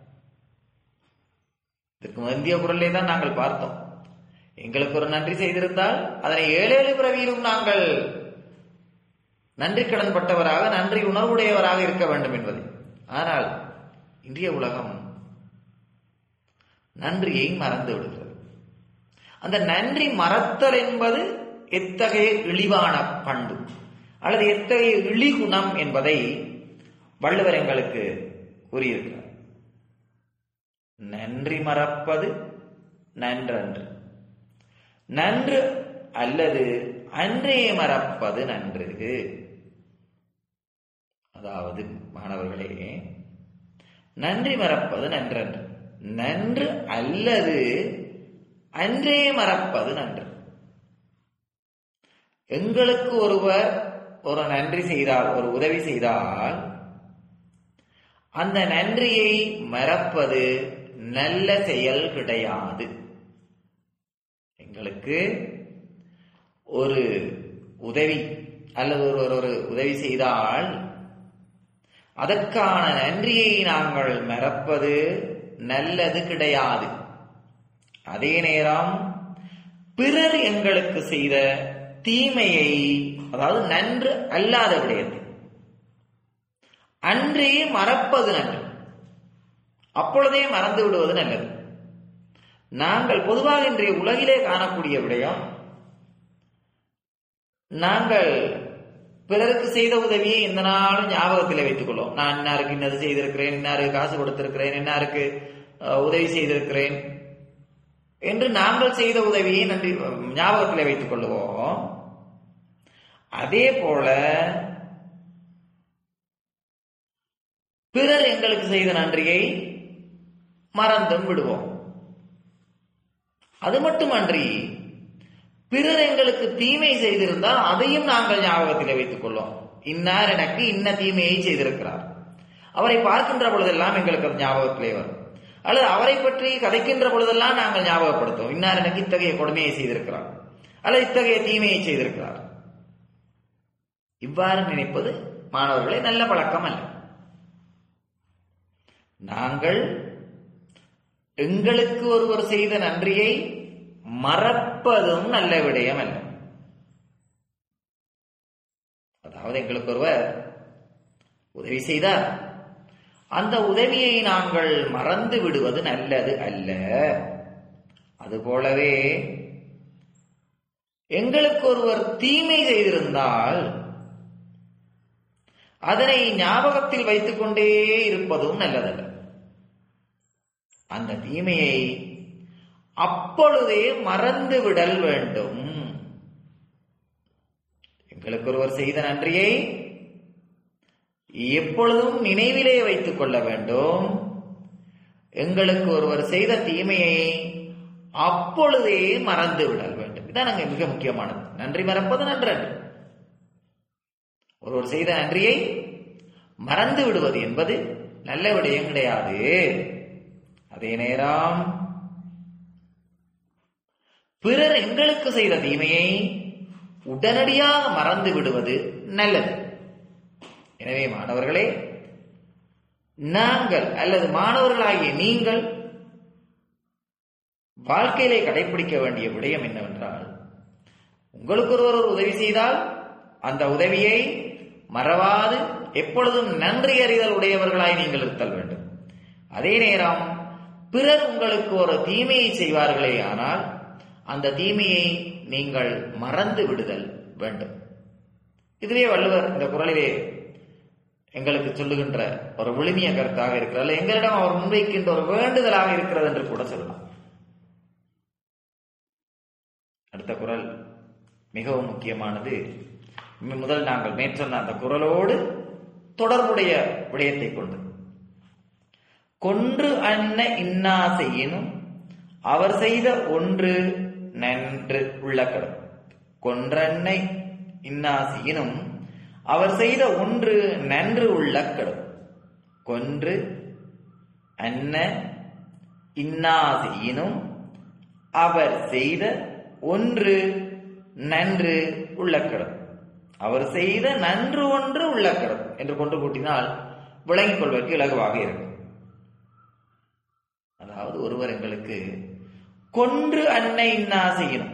இதற்கு முந்தைய குரலே தான் நாங்கள் பார்த்தோம் எங்களுக்கு ஒரு நன்றி செய்திருந்தால் அதனை ஏழேழு பிறவியிலும் நாங்கள் நன்றி கடன் பட்டவராக நன்றி உணர்வுடையவராக இருக்க வேண்டும் என்பது ஆனால் இன்றைய உலகம் நன்றியை மறந்து விடுகிறது அந்த நன்றி மறத்தல் என்பது எத்தகைய இழிவான பண்பு அல்லது எத்தகைய இழிகுணம் என்பதை வள்ளுவர் எங்களுக்கு கூறியிருக்கிறார் நன்றி மறப்பது நன்றன்று நன்று அல்லது அன்றே மறப்பது நன்று அதாவது மாணவர்களே நன்றி மறப்பது நன்றன்று நன்று அல்லது அன்றே மறப்பது நன்று எங்களுக்கு ஒருவர் ஒரு நன்றி செய்தால் ஒரு உதவி செய்தால் அந்த நன்றியை மறப்பது நல்ல செயல் கிடையாது எங்களுக்கு ஒரு உதவி அல்லது ஒருவர் ஒரு உதவி செய்தால் அதற்கான நன்றியை நாங்கள் மறப்பது நல்லது கிடையாது அதே நேரம் பிறர் எங்களுக்கு செய்த தீமையை அதாவது நன்று அல்லாத விடயத்தை அன்றே மறப்பது நன்று அப்பொழுதே மறந்து விடுவது நல்லது நாங்கள் பொதுவாக இன்றைய உலகிலே காணக்கூடிய விடயம் நாங்கள் பிறருக்கு செய்த உதவியை எந்த நாளும் ஞாபகத்தில் வைத்துக் கொள்ளும் நான் இன்னாருக்கு இன்னது செய்திருக்கிறேன் இன்னாருக்கு காசு கொடுத்திருக்கிறேன் இன்னாருக்கு உதவி செய்திருக்கிறேன் என்று நாங்கள் செய்த உதவியை நன்றி ஞாபகத்தில் வைத்துக் கொள்ளுவோம் அதே போல பிறர் எங்களுக்கு செய்த நன்றியை மறந்தும் விடுவோம் அது மட்டுமன்றி பிறர் எங்களுக்கு தீமை செய்திருந்தால் அதையும் நாங்கள் ஞாபகத்தில் வைத்துக் கொள்வோம் இன்னார் எனக்கு இன்ன தீமையை செய்திருக்கிறார் அவரை பார்க்கின்ற பொழுதெல்லாம் எங்களுக்கு அது ஞாபகத்திலே வரும் அல்லது அவரை பற்றி கதைக்கின்ற பொழுதெல்லாம் நாங்கள் ஞாபகப்படுத்துவோம் இன்னார் எனக்கு இத்தகைய கொடுமையை செய்திருக்கிறார் அல்லது இத்தகைய தீமையை செய்திருக்கிறார் இவ்வாறு நினைப்பது மாணவர்களே நல்ல பழக்கம் அல்ல நாங்கள் எங்களுக்கு ஒருவர் செய்த நன்றியை மறப்பதும் நல்ல விடயம் அல்ல அதாவது எங்களுக்கு ஒருவர் உதவி செய்தார் அந்த உதவியை நாங்கள் மறந்து விடுவது நல்லது அல்ல அதுபோலவே எங்களுக்கு ஒருவர் தீமை செய்திருந்தால் அதனை ஞாபகத்தில் வைத்துக் கொண்டே இருப்பதும் நல்லதல்ல அந்த தீமையை அப்பொழுதே மறந்து விடல் வேண்டும் எங்களுக்கு ஒருவர் செய்த நன்றியை எப்பொழுதும் நினைவிலே வைத்துக் கொள்ள வேண்டும் எங்களுக்கு ஒருவர் செய்த தீமையை அப்பொழுதே மறந்து விடல் வேண்டும் இதான் அங்க மிக முக்கியமானது நன்றி மறப்பது நன்றன்று ஒருவர் செய்த நன்றியை மறந்து விடுவது என்பது நல்ல விடயம் கிடையாது அதே நேரம் பிறர் எங்களுக்கு செய்த தீமையை உடனடியாக மறந்து விடுவது நல்லது எனவே மாணவர்களே நாங்கள் அல்லது மாணவர்களாகிய நீங்கள் வாழ்க்கையிலே கடைபிடிக்க வேண்டிய விடயம் என்னவென்றால் உங்களுக்கு ஒருவர் ஒரு உதவி செய்தால் அந்த உதவியை மறவாது எப்பொழுதும் நன்றி அறிதல் உடையவர்களாய் நீங்கள் இருத்தல் வேண்டும் அதே நேரம் பிறர் உங்களுக்கு ஒரு தீமையை செய்வார்களே ஆனால் அந்த தீமையை நீங்கள் மறந்து விடுதல் வேண்டும் இதுவே வள்ளுவர் இந்த குரலிலே எங்களுக்கு சொல்லுகின்ற ஒரு விழுமிய கருத்தாக இருக்கிறது எங்களிடம் அவர் முன்வைக்கின்ற ஒரு வேண்டுதலாக இருக்கிறது என்று கூட சொல்லலாம் அடுத்த குரல் மிகவும் முக்கியமானது முதல் நாங்கள் மேற்சொன்ன அந்த குரலோடு தொடர்புடைய விடயத்தை கொண்டு கொன்று அன்ன இன்னா செய்யினும் அவர் செய்த ஒன்று நன்று உள்ளக்கடும் கொன்றன்னை இன்னா செய்யினும் அவர் செய்த ஒன்று நன்று உள்ளக்கடும் கொன்று அன்ன இன்னா செய்யினும் அவர் செய்த ஒன்று நன்று உள்ளக்கடும் அவர் செய்த நன்று ஒன்று உள்ளக்கடும் என்று கொண்டு கூட்டினால் விளங்கிக் கொள்வதற்கு இலகுவாக இருக்கும் அதாவது ஒருவர் எங்களுக்கு கொன்று அன்னை இன்னா செய்யணும்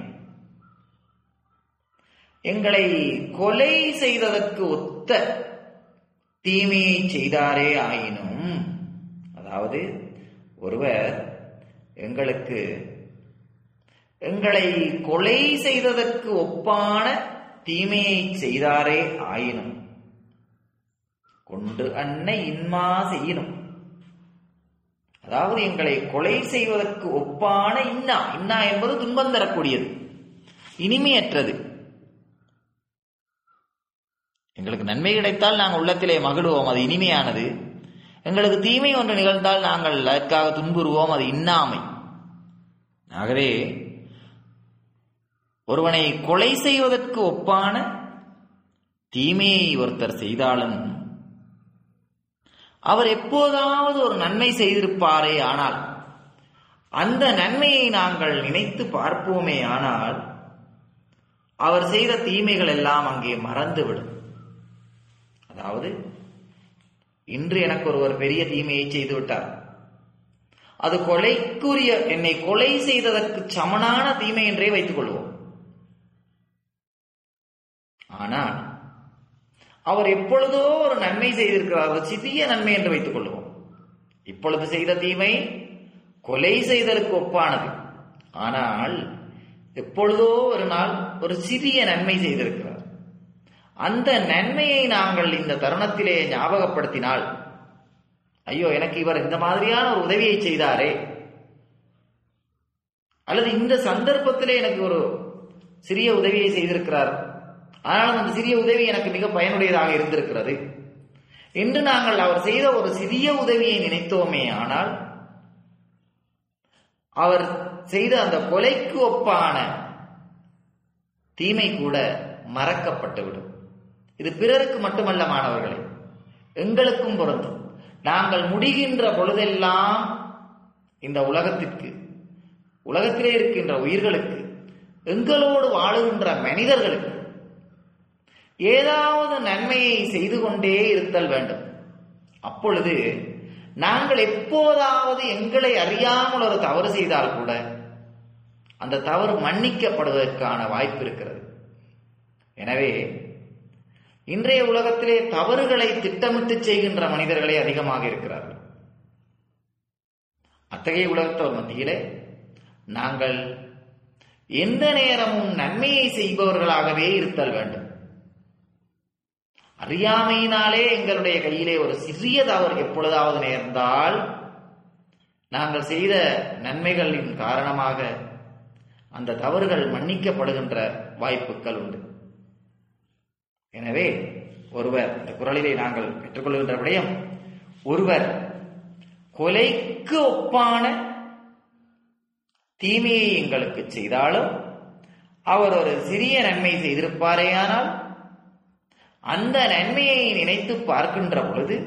எங்களை கொலை செய்ததற்கு ஒத்த தீமையை செய்தாரே ஆயினும் அதாவது ஒருவர் எங்களுக்கு எங்களை கொலை செய்ததற்கு ஒப்பான தீமையை செய்தாரே ஆயினும் கொண்டு அன்னை இன்மா செய்யினும் அதாவது எங்களை கொலை செய்வதற்கு ஒப்பான இன்னா இன்னா என்பது துன்பம் தரக்கூடியது இனிமையற்றது எங்களுக்கு நன்மை கிடைத்தால் நாங்கள் உள்ளத்திலே மகிழ்வோம் அது இனிமையானது எங்களுக்கு தீமை ஒன்று நிகழ்ந்தால் நாங்கள் அதற்காக துன்புறுவோம் அது இன்னாமை ஆகவே ஒருவனை கொலை செய்வதற்கு ஒப்பான தீமையை ஒருத்தர் செய்தாலும் அவர் எப்போதாவது ஒரு நன்மை செய்திருப்பாரே ஆனால் அந்த நன்மையை நாங்கள் நினைத்து பார்ப்போமே ஆனால் அவர் செய்த தீமைகள் எல்லாம் அங்கே மறந்துவிடும் அதாவது இன்று எனக்கு ஒருவர் பெரிய தீமையை செய்து விட்டார் அது கொலைக்குரிய என்னை கொலை செய்ததற்கு சமனான தீமை என்றே வைத்துக் கொள்வோம் ஆனால் அவர் எப்பொழுதோ ஒரு நன்மை செய்திருக்கிறார் ஒரு சிறிய நன்மை என்று வைத்துக் கொள்வோம் இப்பொழுது செய்த தீமை கொலை செய்தலுக்கு ஒப்பானது ஆனால் எப்பொழுதோ ஒரு நாள் ஒரு சிறிய நன்மை செய்திருக்கிறார் அந்த நன்மையை நாங்கள் இந்த தருணத்திலே ஞாபகப்படுத்தினால் ஐயோ எனக்கு இவர் இந்த மாதிரியான ஒரு உதவியை செய்தாரே அல்லது இந்த சந்தர்ப்பத்திலே எனக்கு ஒரு சிறிய உதவியை செய்திருக்கிறார் ஆனாலும் அந்த சிறிய உதவி எனக்கு மிக பயனுடையதாக இருந்திருக்கிறது என்று நாங்கள் அவர் செய்த ஒரு சிறிய உதவியை நினைத்தோமே ஆனால் அவர் செய்த அந்த கொலைக்கு ஒப்பான தீமை கூட மறக்கப்பட்டுவிடும் இது பிறருக்கு மட்டுமல்ல மாணவர்களே எங்களுக்கும் பொருந்தும் நாங்கள் முடிகின்ற பொழுதெல்லாம் இந்த உலகத்திற்கு உலகத்திலே இருக்கின்ற உயிர்களுக்கு எங்களோடு வாழுகின்ற மனிதர்களுக்கு ஏதாவது நன்மையை செய்து கொண்டே இருத்தல் வேண்டும் அப்பொழுது நாங்கள் எப்போதாவது எங்களை அறியாமல் ஒரு தவறு செய்தால் கூட அந்த தவறு மன்னிக்கப்படுவதற்கான வாய்ப்பு இருக்கிறது எனவே இன்றைய உலகத்திலே தவறுகளை திட்டமிட்டு செய்கின்ற மனிதர்களே அதிகமாக இருக்கிறார்கள் அத்தகைய உலகத்தோர் மத்தியிலே நாங்கள் எந்த நேரமும் நன்மையை செய்பவர்களாகவே இருத்தல் வேண்டும் அறியாமையினாலே எங்களுடைய கையிலே ஒரு சிறிய தவறு எப்பொழுதாவது நேர்ந்தால் நாங்கள் செய்த நன்மைகளின் காரணமாக அந்த தவறுகள் மன்னிக்கப்படுகின்ற வாய்ப்புகள் உண்டு எனவே ஒருவர் இந்த குரலிலே நாங்கள் பெற்றுக்கொள்கின்ற விடயம் ஒருவர் கொலைக்கு ஒப்பான தீமையை எங்களுக்கு செய்தாலும் அவர் ஒரு சிறிய நன்மை செய்திருப்பாரேயானால் அந்த நன்மையை நினைத்து பார்க்கின்ற பொழுது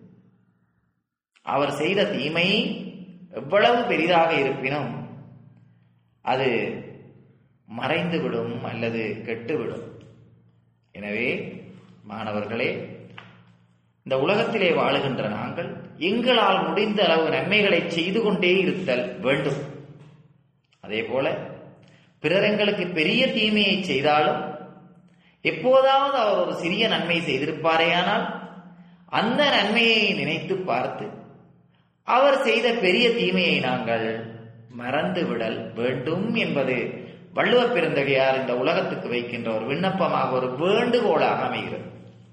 அவர் செய்த தீமை எவ்வளவு பெரிதாக இருப்பினும் அது மறைந்துவிடும் அல்லது கெட்டுவிடும் எனவே மாணவர்களே இந்த உலகத்திலே வாழுகின்ற நாங்கள் எங்களால் முடிந்த அளவு நன்மைகளை செய்து கொண்டே இருத்தல் வேண்டும் அதே போல பிறர் எங்களுக்கு பெரிய தீமையை செய்தாலும் எப்போதாவது அவர் ஒரு சிறிய நன்மை செய்திருப்பாரேயானால் அந்த நன்மையை நினைத்து பார்த்து அவர் செய்த பெரிய தீமையை நாங்கள் மறந்து விடல் வேண்டும் என்பது வள்ளுவ பெருந்தகையார் இந்த உலகத்துக்கு வைக்கின்ற ஒரு விண்ணப்பமாக ஒரு வேண்டுகோளாக அமைகிறது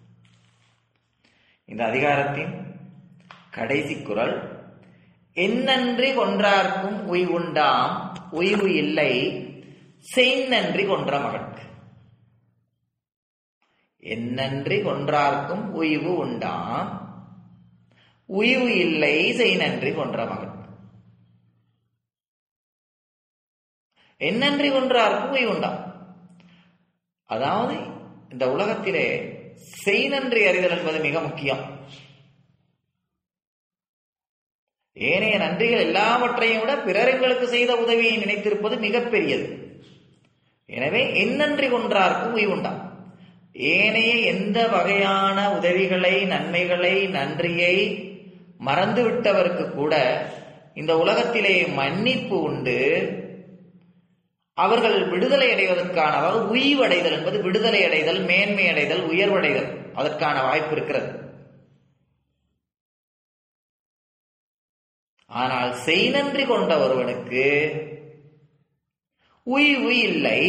இந்த அதிகாரத்தின் கடைசி குரல் என்னன்றி கொன்றார்க்கும் உய்வுண்டாம் உய்வு இல்லை செய்நன்றி கொன்ற மகற்கு என்னன்றி கொன்றார்க்கும் உய்வு உண்டாம் உய்வு இல்லை செய்நன்றி கொன்ற மகன் என்னன்றி கொன்றார்க்கும் உய்வு உண்டாம் அதாவது இந்த உலகத்திலே செய்நன்றி அறிதல் என்பது மிக முக்கியம் ஏனைய நன்றிகள் எல்லாவற்றையும் விட பிறர் எங்களுக்கு செய்த உதவியை நினைத்திருப்பது மிகப்பெரியது எனவே என்னன்றி கொன்றார்க்கும் உய்வுண்டாம் ஏனைய எந்த வகையான உதவிகளை நன்மைகளை நன்றியை மறந்துவிட்டவருக்கு கூட இந்த உலகத்திலே மன்னிப்பு உண்டு அவர்கள் விடுதலை அடைவதற்கான அதாவது உய்வடைதல் என்பது விடுதலை அடைதல் மேன்மை அடைதல் உயர்வடைதல் அதற்கான வாய்ப்பு இருக்கிறது ஆனால் செய்நன்றி கொண்ட ஒருவனுக்கு உய்வு இல்லை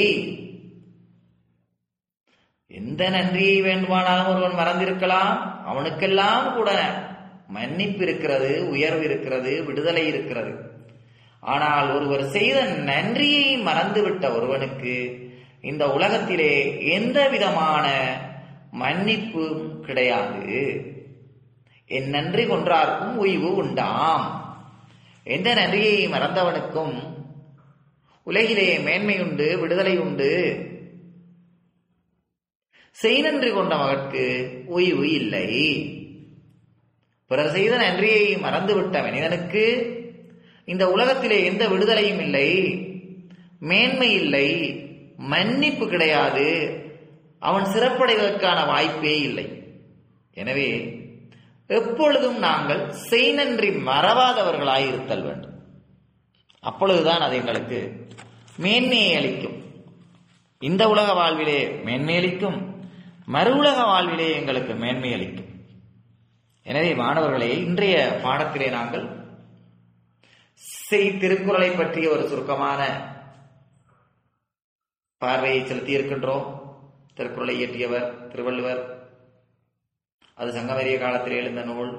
எந்த நன்றியை வேண்டுமானாலும் ஒருவன் மறந்திருக்கலாம் அவனுக்கெல்லாம் கூட மன்னிப்பு இருக்கிறது உயர்வு இருக்கிறது விடுதலை இருக்கிறது ஆனால் ஒருவர் செய்த நன்றியை மறந்துவிட்ட ஒருவனுக்கு இந்த உலகத்திலே எந்த விதமான மன்னிப்பும் கிடையாது என் நன்றி கொன்றார்க்கும் உய்வு உண்டாம் எந்த நன்றியை மறந்தவனுக்கும் உலகிலே மேன்மை உண்டு விடுதலை உண்டு செய் நன்றி கொண்ட மகற்கு உய்வு இல்லை பிறர் செய்த நன்றியை மறந்துவிட்ட மனிதனுக்கு இந்த உலகத்திலே எந்த விடுதலையும் இல்லை மேன்மை இல்லை மன்னிப்பு கிடையாது அவன் சிறப்படைவதற்கான வாய்ப்பே இல்லை எனவே எப்பொழுதும் நாங்கள் செய் நன்றி மறவாதவர்களாய் இருத்தல் வேண்டும் அப்பொழுதுதான் அது எங்களுக்கு மேன்மையை அளிக்கும் இந்த உலக வாழ்விலே மேன்மை அளிக்கும் மறு உலக வாழ்விலே எங்களுக்கு மேன்மை அளிக்கும் எனவே மாணவர்களே இன்றைய பாடத்திலே நாங்கள் செய் திருக்குறளை பற்றிய ஒரு சுருக்கமான பார்வையை செலுத்தி இருக்கின்றோம் திருக்குறளை இயற்றியவர் திருவள்ளுவர் அது சங்கமரிய காலத்தில் எழுந்த நூல்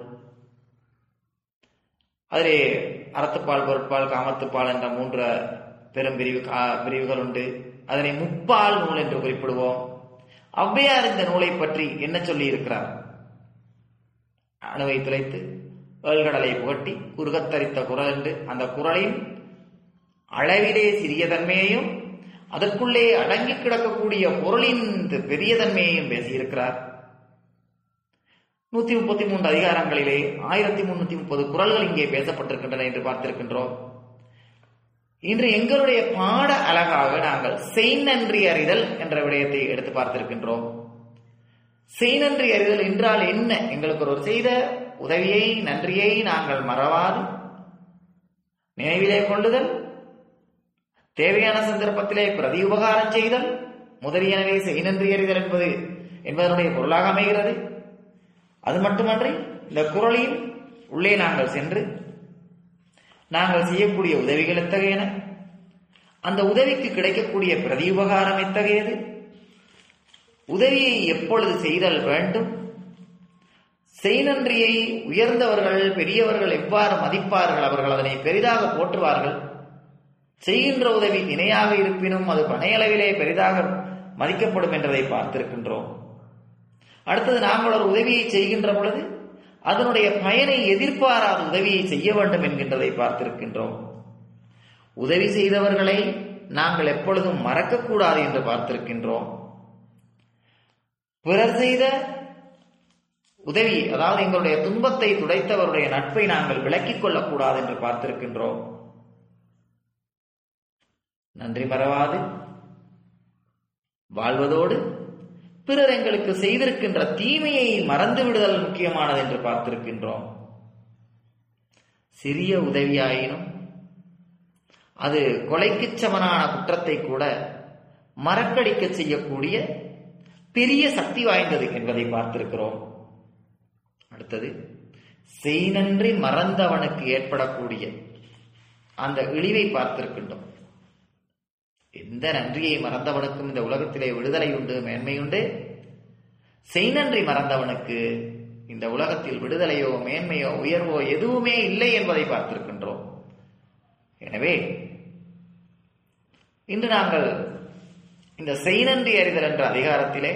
அதிலே அறத்துப்பால் பொருட்பால் காமத்துப்பால் என்ற மூன்று பெரும் பிரிவு பிரிவுகள் உண்டு அதனை முப்பால் நூல் என்று குறிப்பிடுவோம் ஔவையார் இந்த நூலை பற்றி என்ன சொல்லி இருக்கிறார் அணுவை துளைத்து ஏழ்கடலை புகட்டி குறுகத்தரித்த குரல் என்று அந்த குரலின் அளவிலே சிறிய தன்மையையும் அதற்குள்ளே அடங்கி கிடக்கக்கூடிய பொருளின் பெரிய தன்மையையும் பேசியிருக்கிறார் நூத்தி முப்பத்தி மூன்று அதிகாரங்களிலே ஆயிரத்தி முன்னூத்தி முப்பது குரல்கள் இங்கே பேசப்பட்டிருக்கின்றன என்று பார்த்திருக்கின்றோம் இன்று எங்களுடைய பாட அழகாக நாங்கள் செய் நன்றி அறிதல் என்ற விடயத்தை எடுத்து பார்த்திருக்கின்றோம் செய் நன்றி அறிதல் என்றால் என்ன எங்களுக்கு ஒரு செய்த உதவியை நன்றியை நாங்கள் மறவாது நினைவிலே கொள்ளுதல் தேவையான சந்தர்ப்பத்திலே பிரதி உபகாரம் செய்தல் முதலியனவே செய் நன்றி அறிதல் என்பது என்பதனுடைய பொருளாக அமைகிறது அது மட்டுமன்றி இந்த குரலில் உள்ளே நாங்கள் சென்று நாங்கள் செய்யக்கூடிய உதவிகள் எத்தகையன அந்த உதவிக்கு கிடைக்கக்கூடிய பிரதி உபகாரம் எத்தகையது உதவியை எப்பொழுது செய்தல் வேண்டும் செய் நன்றியை உயர்ந்தவர்கள் பெரியவர்கள் எவ்வாறு மதிப்பார்கள் அவர்கள் அதனை பெரிதாக போற்றுவார்கள் செய்கின்ற உதவி இணையாக இருப்பினும் அது பனையளவிலே பெரிதாக மதிக்கப்படும் என்றதை பார்த்திருக்கின்றோம் அடுத்தது நாங்கள் ஒரு உதவியை செய்கின்ற பொழுது அதனுடைய பயனை எதிர்பாராத உதவியை செய்ய வேண்டும் என்கின்றதை பார்த்திருக்கின்றோம் உதவி செய்தவர்களை நாங்கள் எப்பொழுதும் மறக்கக்கூடாது என்று பார்த்திருக்கின்றோம் பிறர் செய்த உதவி அதாவது எங்களுடைய துன்பத்தை துடைத்தவருடைய நட்பை நாங்கள் விலக்கிக் கொள்ளக்கூடாது என்று பார்த்திருக்கின்றோம் நன்றி மறவாது வாழ்வதோடு பிறர் எங்களுக்கு செய்திருக்கின்ற தீமையை மறந்து விடுதல் முக்கியமானது என்று பார்த்திருக்கின்றோம் சிறிய உதவியாயினும் அது கொலைக்கு சமனான குற்றத்தை கூட மறக்கடிக்க செய்யக்கூடிய பெரிய சக்தி வாய்ந்தது என்பதை பார்த்திருக்கிறோம் அடுத்தது செய் நன்றி மறந்தவனுக்கு ஏற்படக்கூடிய அந்த இழிவை பார்த்திருக்கின்றோம் எந்த நன்றியை மறந்தவனுக்கும் இந்த உலகத்திலே விடுதலை உண்டு மேன்மை உண்டு செய் நன்றி மறந்தவனுக்கு இந்த உலகத்தில் விடுதலையோ மேன்மையோ உயர்வோ எதுவுமே இல்லை என்பதை பார்த்திருக்கின்றோம் எனவே இன்று நாங்கள் இந்த செய் நன்றி அறிதல் என்ற அதிகாரத்திலே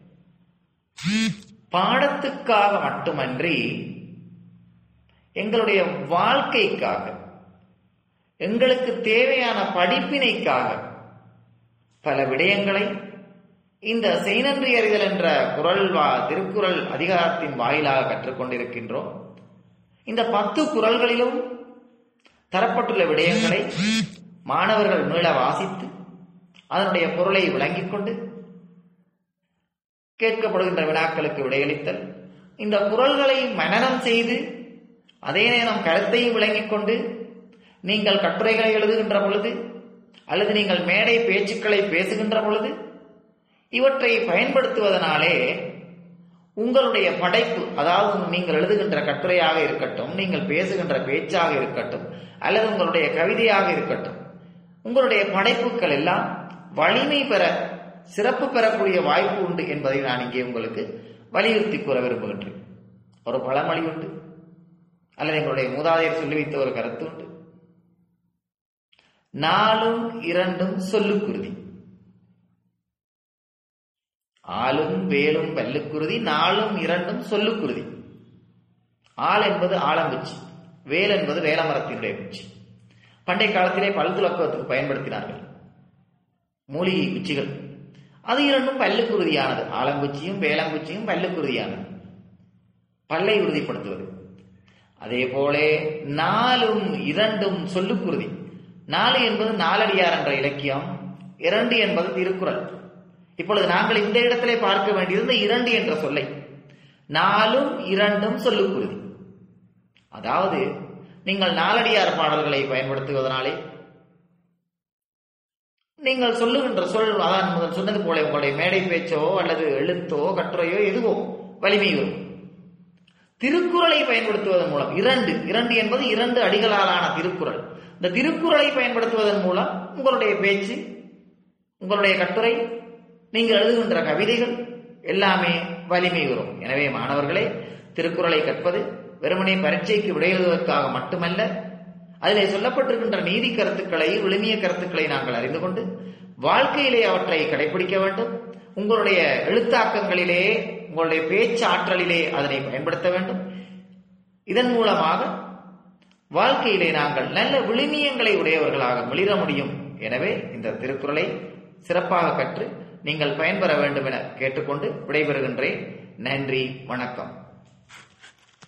பாடத்துக்காக மட்டுமன்றி எங்களுடைய வாழ்க்கைக்காக எங்களுக்கு தேவையான படிப்பினைக்காக பல விடயங்களை இந்த செய்நன்றி அறிதல் என்ற குரல் வா திருக்குறள் அதிகாரத்தின் வாயிலாக கற்றுக்கொண்டிருக்கின்றோம் இந்த பத்து குரல்களிலும் தரப்பட்டுள்ள விடயங்களை மாணவர்கள் மீள வாசித்து அதனுடைய பொருளை விளங்கிக் கொண்டு கேட்கப்படுகின்ற வினாக்களுக்கு விடையளித்தல் இந்த குரல்களை மனனம் செய்து அதே நேரம் கருத்தையும் விளங்கிக் கொண்டு நீங்கள் கட்டுரைகளை எழுதுகின்ற பொழுது அல்லது நீங்கள் மேடை பேச்சுக்களை பேசுகின்ற பொழுது இவற்றை பயன்படுத்துவதனாலே உங்களுடைய படைப்பு அதாவது நீங்கள் எழுதுகின்ற கட்டுரையாக இருக்கட்டும் நீங்கள் பேசுகின்ற பேச்சாக இருக்கட்டும் அல்லது உங்களுடைய கவிதையாக இருக்கட்டும் உங்களுடைய படைப்புகள் எல்லாம் வலிமை பெற சிறப்பு பெறக்கூடிய வாய்ப்பு உண்டு என்பதை நான் இங்கே உங்களுக்கு வலியுறுத்தி கூற விரும்புகின்றேன் ஒரு பழமொழி உண்டு அல்லது எங்களுடைய மூதாதையர் சொல்லி வைத்த ஒரு கருத்து உண்டு நாலும் இரண்டும் சொல்லுக்குருதி ஆளும் வேலும் பல்லுக்குருதி நாலும் இரண்டும் சொல்லுக்குருதி ஆள் என்பது ஆலங்குச்சி வேல் என்பது வேலமரத்தினுடைய குச்சி பண்டைய காலத்திலே பல் துலக்குவதற்கு பயன்படுத்தினார்கள் மூலிகை குச்சிகள் அது இரண்டும் பல்லுக்குருதியானது ஆலங்குச்சியும் வேலங்குச்சியும் பல்லுக்குருதியானது பல்லை உறுதிப்படுத்துவது அதே போலே நாலும் இரண்டும் சொல்லுக்குருதி நாலு என்பது நாலடியார் என்ற இலக்கியம் இரண்டு என்பது திருக்குறள் இப்பொழுது நாங்கள் இந்த இடத்திலே பார்க்க வேண்டியது இந்த இரண்டு என்ற சொல்லை நாலும் இரண்டும் சொல்லுக்குருதி அதாவது நீங்கள் நாலடியார் பாடல்களை பயன்படுத்துவதனாலே நீங்கள் சொல்லுகின்ற சொல் அதான் முதல் சொன்னது போல உங்களுடைய மேடை பேச்சோ அல்லது எழுத்தோ கட்டுரையோ எதுவோ வலிமை வரும் திருக்குறளை பயன்படுத்துவதன் மூலம் இரண்டு இரண்டு என்பது இரண்டு அடிகளாலான திருக்குறள் இந்த திருக்குறளை பயன்படுத்துவதன் மூலம் உங்களுடைய பேச்சு உங்களுடைய கட்டுரை நீங்கள் எழுதுகின்ற கவிதைகள் எல்லாமே வலிமை வரும் எனவே மாணவர்களே திருக்குறளை கற்பது வெறுமனே பரீட்சைக்கு விடை எழுதுவதற்காக மட்டுமல்ல அதிலே சொல்லப்பட்டிருக்கின்ற நீதி கருத்துக்களை விழுமிய கருத்துக்களை நாங்கள் அறிந்து கொண்டு வாழ்க்கையிலே அவற்றை கடைபிடிக்க வேண்டும் உங்களுடைய எழுத்தாக்கங்களிலே உங்களுடைய பேச்சு ஆற்றலிலே அதனை பயன்படுத்த வேண்டும் இதன் மூலமாக வாழ்க்கையிலே நாங்கள் நல்ல விழுமியங்களை உடையவர்களாக மிளிர முடியும் எனவே இந்த திருக்குறளை சிறப்பாக கற்று நீங்கள் பயன்பெற வேண்டும் என கேட்டுக்கொண்டு விடைபெறுகின்றேன் நன்றி வணக்கம்